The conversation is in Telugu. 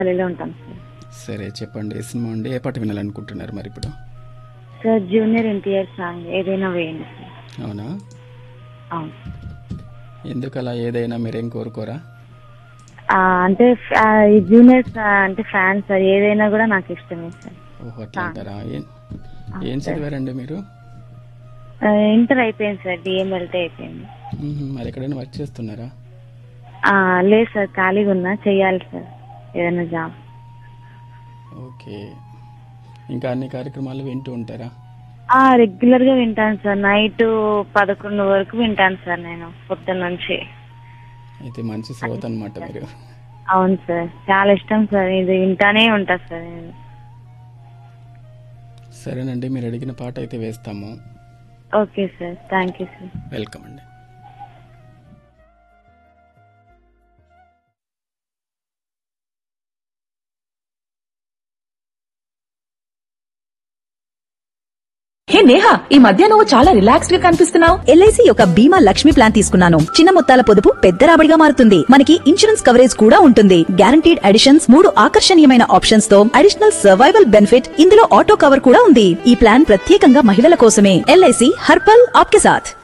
పల్లిలో ఉంటాం సార్ సరే చెప్పండి ఏ సినిమా అండి ఏ పాట వినాలనుకుంటున్నారు మరి ఇప్పుడు సార్ జూనియర్ ఎన్టీఆర్ సాంగ్ ఏదైనా వేయండి సార్ అవునా అవును ఎందుకు అలా ఏదైనా మీరేం కోరుకోరా ఆ, అంటే ఆ, ఈ జూనియర్ అంటే ఫ్యాన్స్ సార్ ఏదైనా కూడా నాకు ఇష్టమే సార్ ఓహో అట్లా అంటారా ఏం ఏం చదివారండి మీరు ఆ, ఇంటర్ అయిపోయింది సార్ డిఎంఎల్టీ అయిపోయింది మ్మ్, మరి ఎక్కడైనా వర్క్ చేస్తున్నారా ఆ, లేదు సార్ ఖాళీగా ఉన్నా చెయ్యాలి సార్ ఏదైనా జాబ్ ఓకే ఇంకా అన్ని కార్యక్రమాలు వింటూ ఉంటారా ఆ రెగ్యులర్ గా వింటాను సార్ నైట్ పదకొండు వరకు వింటాను సార్ నేను పొద్దున్న నుంచి అయితే మంచి శ్రోత అనమాట మీరు అవును సార్ చాలా ఇష్టం సార్ ఇది వింటానే ఉంటా సార్ నేను సరేనండి మీరు అడిగిన పాట అయితే వేస్తాము okay sir thank you sir welcome అండి హే నేహా ఈ మధ్య నువ్వు చాలా రిలాక్స్డ్ గా కనిపిస్తున్నావు ఎల్ఐసి యొక్క బీమా లక్ష్మి ప్లాన్ తీసుకున్నాను చిన్న మొత్తాల పొదుపు పెద్ద రాబడిగా మారుతుంది మనకి ఇన్సూరెన్స్ కవరేజ్ కూడా ఉంటుంది గ్యారంటీడ్ అడిషన్స్ మూడు ఆకర్షణీయమైన ఆప్షన్స్ తో అడిషనల్ సర్వైవల్ బెనిఫిట్ ఇందులో ఆటో కవర్ కూడా ఉంది ఈ ప్లాన్ ప్రత్యేకంగా మహిళల కోసమే ఎల్ఐసి హర్పల్ ఆప్కే సాథ్